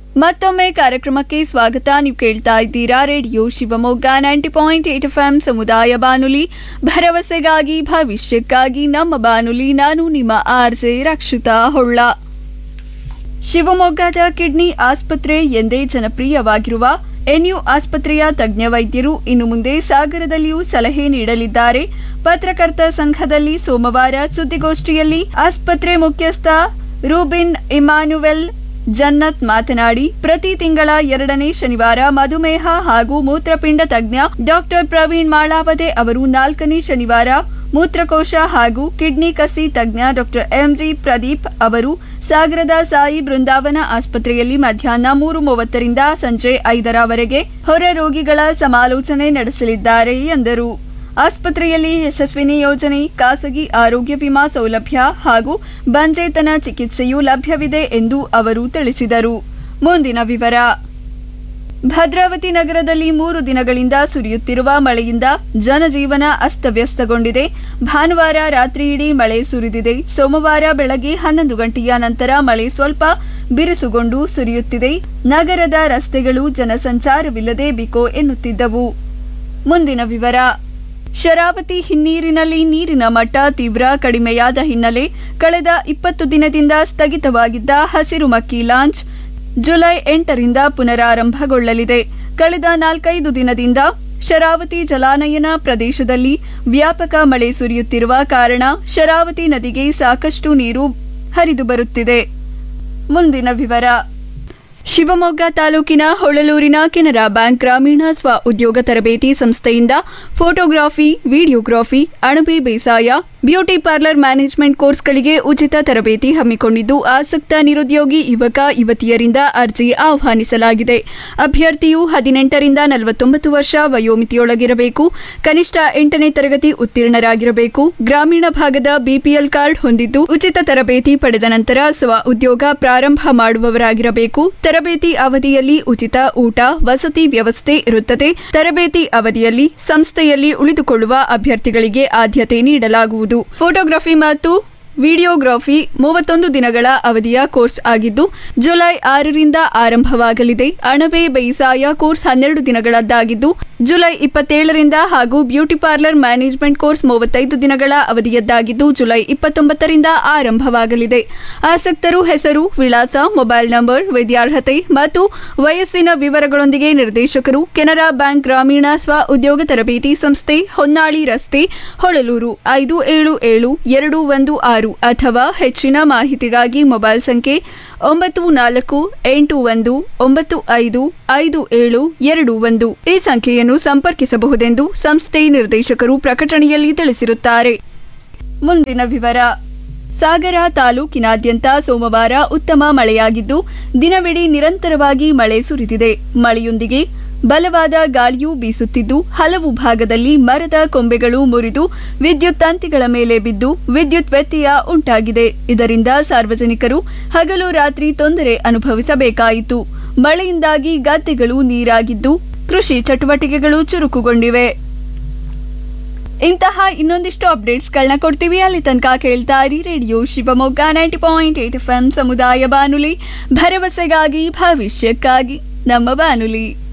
ಮತ್ತೊಮ್ಮೆ ಕಾರ್ಯಕ್ರಮಕ್ಕೆ ಸ್ವಾಗತ ನೀವು ಕೇಳ್ತಾ ಇದ್ದೀರಾ radio Shivamogga ninety point eight F M ಸಮುದಾಯ ಬಾನುಲಿ ಭರವಸೆಗಾಗಿ ಭವಿಷ್ಯಕ್ಕಾಗಿ ನಮ್ಮ ಬಾನುಲಿ ನಾನು ನಿಮ್ಮ ಆರ್ಜೆ ರಕ್ಷಿತಾ ಹೊಳ್ಳ ಶಿವಮೊಗ್ಗದ ಕಿಡ್ನಿ ಆಸ್ಪತ್ರೆ ಎಂದೇ ಜನಪ್ರಿಯವಾಗಿರುವ ಎನ್ಯು ಆಸ್ಪತ್ರೆಯ ತಜ್ಞ ವೈದ್ಯರು ಇನ್ನು ಮುಂದೆ ಸಾಗರದಲ್ಲಿಯೂ ಸಲಹೆ ನೀಡಲಿದ್ದಾರೆ ಪತ್ರಕರ್ತ ಸಂಘದಲ್ಲಿ ಸೋಮವಾರ ಸುದ್ದಿಗೋಷ್ಠಿಯಲ್ಲಿ ಆಸ್ಪತ್ರೆ ಮುಖ್ಯಸ್ಥ ರೂಬಿನ್ ಇಮಾನುವೆಲ್ ಜನ್ನತ್ ಮಾತನಾಡಿ ಪ್ರತಿ ತಿಂಗಳ ಎರಡನೇ ಶನಿವಾರ ಮಧುಮೇಹ ಹಾಗೂ ಮೂತ್ರಪಿಂಡ ತಜ್ಞ ಡಾಕ್ಟರ್ ಪ್ರವೀಣ್ ಮಾಳಾವದೆ ಅವರು ನಾಲ್ಕನೇ ಶನಿವಾರ ಮೂತ್ರಕೋಶ ಹಾಗೂ ಕಿಡ್ನಿ ಕಸಿ ತಜ್ಞ ಡಾಕ್ಟರ್ ಎಂಜಿ ಪ್ರದೀಪ್ ಅವರು ಸಾಗರದ ಸಾಯಿ ಬೃಂದಾವನ ಆಸ್ಪತ್ರೆಯಲ್ಲಿ ಮಧ್ಯಾಹ್ನ ಮೂರು ಮೂವತ್ತರಿಂದ ಸಂಜೆ ಐದರವರೆಗೆ ಹೊರ ರೋಗಿಗಳ ಸಮಾಲೋಚನೆ ನಡೆಸಲಿದ್ದಾರೆ ಎಂದರು ಆಸ್ಪತ್ರೆಯಲ್ಲಿ ಯಶಸ್ವಿನಿ ಯೋಜನೆ ಖಾಸಗಿ ಆರೋಗ್ಯ ವಿಮಾ ಸೌಲಭ್ಯ ಹಾಗೂ ಬಂಜೇತನ ಚಿಕಿತ್ಸೆಯೂ ಲಭ್ಯವಿದೆ ಎಂದು ಅವರು ತಿಳಿಸಿದರು ಮುಂದಿನ ವಿವರ ಭದ್ರಾವತಿ ನಗರದಲ್ಲಿ ಮೂರು ದಿನಗಳಿಂದ ಸುರಿಯುತ್ತಿರುವ ಮಳೆಯಿಂದ ಜನಜೀವನ ಅಸ್ತವ್ಯಸ್ತಗೊಂಡಿದೆ ಭಾನುವಾರ ರಾತ್ರಿಯಿಡೀ ಮಳೆ ಸುರಿದಿದೆ ಸೋಮವಾರ ಬೆಳಗ್ಗೆ ಹನ್ನೊಂದು ಗಂಟೆಯ ನಂತರ ಮಳೆ ಸ್ವಲ್ಪ ಬಿರುಸುಗೊಂಡು ಸುರಿಯುತ್ತಿದೆ ನಗರದ ರಸ್ತೆಗಳು ಜನಸಂಚಾರವಿಲ್ಲದೆ ಬಿಕೋ ಎನ್ನುತ್ತಿದ್ದವು ಮುಂದಿನ ವಿವರ ಶರಾವತಿ ಹಿನ್ನೀರಿನಲ್ಲಿ ನೀರಿನ ಮಟ್ಟ ತೀವ್ರ ಕಡಿಮೆಯಾದ ಹಿನ್ನೆಲೆ ಕಳೆದ ಇಪ್ಪತ್ತು ದಿನದಿಂದ ಸ್ಥಗಿತವಾಗಿದ್ದ ಹಸಿರು ಮಕ್ಕಿ ಲಾಂಚ್ ಜುಲೈ ಎಂಟರಿಂದ ಪುನರಾರಂಭಗೊಳ್ಳಲಿದೆ ಕಳೆದ ನಾಲ್ಕೈದು ದಿನದಿಂದ ಶರಾವತಿ ಜಲಾನಯನ ಪ್ರದೇಶದಲ್ಲಿ ವ್ಯಾಪಕ ಮಳೆ ಸುರಿಯುತ್ತಿರುವ ಕಾರಣ ಶರಾವತಿ ನದಿಗೆ ಸಾಕಷ್ಟು ನೀರು ಹರಿದು ಬರುತ್ತಿದೆ ಮುಂದಿನ ವಿವರ ಶಿವಮೊಗ್ಗ ತಾಲೂಕಿನ ಹೊಳಲೂರಿನ ಕೆನರಾ ಬ್ಯಾಂಕ್ ಗ್ರಾಮೀಣ ಸ್ವ ಉದ್ಯೋಗ ತರಬೇತಿ ಸಂಸ್ಥೆಯಿಂದ ಫೋಟೋಗ್ರಾಫಿ ವಿಡಿಯೋಗ್ರಾಫಿ ಅಣಬೆ ಬೇಸಾಯ ಬ್ಯೂಟಿ ಪಾರ್ಲರ್ ಮ್ಯಾನೇಜ್ಮೆಂಟ್ ಕೋರ್ಸ್ಗಳಿಗೆ ಉಚಿತ ತರಬೇತಿ ಹಮ್ಮಿಕೊಂಡಿದ್ದು ಆಸಕ್ತ ನಿರುದ್ಯೋಗಿ ಯುವಕ ಯುವತಿಯರಿಂದ ಅರ್ಜಿ ಆಹ್ವಾನಿಸಲಾಗಿದೆ ಅಭ್ಯರ್ಥಿಯು ಹದಿನೆಂಟರಿಂದ ನಲವತ್ತೊಂಬತ್ತು ವರ್ಷ ವಯೋಮಿತಿಯೊಳಗಿರಬೇಕು ಕನಿಷ್ಠ ಎಂಟನೇ ತರಗತಿ ಉತ್ತೀರ್ಣರಾಗಿರಬೇಕು ಗ್ರಾಮೀಣ ಭಾಗದ ಬಿಪಿಎಲ್ ಕಾರ್ಡ್ ಹೊಂದಿದ್ದು ಉಚಿತ ತರಬೇತಿ ಪಡೆದ ನಂತರ ಸ್ವ ಉದ್ಯೋಗ ಪ್ರಾರಂಭ ಮಾಡುವವರಾಗಿರಬೇಕು ತರಬೇತಿ ಅವಧಿಯಲ್ಲಿ ಉಚಿತ ಊಟ ವಸತಿ ವ್ಯವಸ್ಥೆ ಇರುತ್ತದೆ ತರಬೇತಿ ಅವಧಿಯಲ್ಲಿ ಸಂಸ್ಥೆಯಲ್ಲಿ ಉಳಿದುಕೊಳ್ಳುವ ಅಭ್ಯರ್ಥಿಗಳಿಗೆ ಆದ್ಯತೆ ನೀಡಲಾಗುವುದು ಫೋಟೋಗ್ರಫಿ ಮತ್ತು ವಿಡಿಯೋಗ್ರಫಿ ಮೂವತ್ತೊಂದು ದಿನಗಳ ಅವಧಿಯ ಕೋರ್ಸ್ ಆಗಿದ್ದು ಜುಲೈ ಆರರಿಂದ ಆರಂಭವಾಗಲಿದೆ ಅಣಬೆ ಬೇಸಾಯ ಕೋರ್ಸ್ ಹನ್ನೆರಡು ದಿನಗಳದ್ದಾಗಿದ್ದು ಜುಲೈ ಇಪ್ಪತ್ತೇಳರಿಂದ ಹಾಗೂ ಬ್ಯೂಟಿ ಪಾರ್ಲರ್ ಮ್ಯಾನೇಜ್ಮೆಂಟ್ ಕೋರ್ಸ್ ಮೂವತ್ತೈದು ದಿನಗಳ ಅವಧಿಯದ್ದಾಗಿದ್ದು ಜುಲೈ ಇಪ್ಪತ್ತೊಂಬತ್ತರಿಂದ ಆರಂಭವಾಗಲಿದೆ ಆಸಕ್ತರು ಹೆಸರು ವಿಳಾಸ ಮೊಬೈಲ್ ನಂಬರ್ ವಿದ್ಯಾರ್ಹತೆ ಮತ್ತು ವಯಸ್ಸಿನ ವಿವರಗಳೊಂದಿಗೆ ನಿರ್ದೇಶಕರು ಕೆನರಾ ಬ್ಯಾಂಕ್ ಗ್ರಾಮೀಣ ಸ್ವ ಉದ್ಯೋಗ ತರಬೇತಿ ಸಂಸ್ಥೆ ಹೊನ್ನಾಳಿ ರಸ್ತೆ ಹೊಳಲೂರು ಐದು ಏಳು ಏಳು ಎರಡು ಒಂದು ಆರು ಅಥವಾ ಹೆಚ್ಚಿನ ಮಾಹಿತಿಗಾಗಿ ಮೊಬೈಲ್ ಸಂಖ್ಯೆ ಒಂಬತ್ತು ನಾಲ್ಕು ಎಂಟು ಒಂದು ಒಂಬತ್ತು ಐದು ಐದು ಏಳು ಎರಡು ಒಂದು ಈ ಸಂಖ್ಯೆಯನ್ನು ಸಂಪರ್ಕಿಸಬಹುದೆಂದು ಸಂಸ್ಥೆ ನಿರ್ದೇಶಕರು ಪ್ರಕಟಣೆಯಲ್ಲಿ ತಿಳಿಸಿರುತ್ತಾರೆ ಮುಂದಿನ ವಿವರ ಸಾಗರ ತಾಲೂಕಿನಾದ್ಯಂತ ಸೋಮವಾರ ಉತ್ತಮ ಮಳೆಯಾಗಿದ್ದು ದಿನವಿಡೀ ನಿರಂತರವಾಗಿ ಮಳೆ ಸುರಿದಿದೆ ಮಳೆಯೊಂದಿಗೆ ಬಲವಾದ ಗಾಳಿಯೂ ಬೀಸುತ್ತಿದ್ದು ಹಲವು ಭಾಗದಲ್ಲಿ ಮರದ ಕೊಂಬೆಗಳು ಮುರಿದು ವಿದ್ಯುತ್ ತಂತಿಗಳ ಮೇಲೆ ಬಿದ್ದು ವಿದ್ಯುತ್ ವ್ಯತ್ಯಯ ಉಂಟಾಗಿದೆ ಇದರಿಂದ ಸಾರ್ವಜನಿಕರು ಹಗಲು ರಾತ್ರಿ ತೊಂದರೆ ಅನುಭವಿಸಬೇಕಾಯಿತು ಮಳೆಯಿಂದಾಗಿ ಗದ್ದೆಗಳು ನೀರಾಗಿದ್ದು ಕೃಷಿ ಚಟುವಟಿಕೆಗಳು ಚುರುಕುಗೊಂಡಿವೆ ಇಂತಹ ಇನ್ನೊಂದಿಷ್ಟು ಅಪ್ಡೇಟ್ಸ್ಗಳನ್ನ ಕೊಡ್ತೀವಿ ಅಲ್ಲಿ ತನಕ ಕೇಳ್ತಾ ಇರಿ radio Shivamogga ninety point eight F M ಸಮುದಾಯ ಬಾನುಲಿ ಭರವಸೆಗಾಗಿ ಭವಿಷ್ಯಕ್ಕಾಗಿ ನಮ್ಮ ಬಾನುಲಿ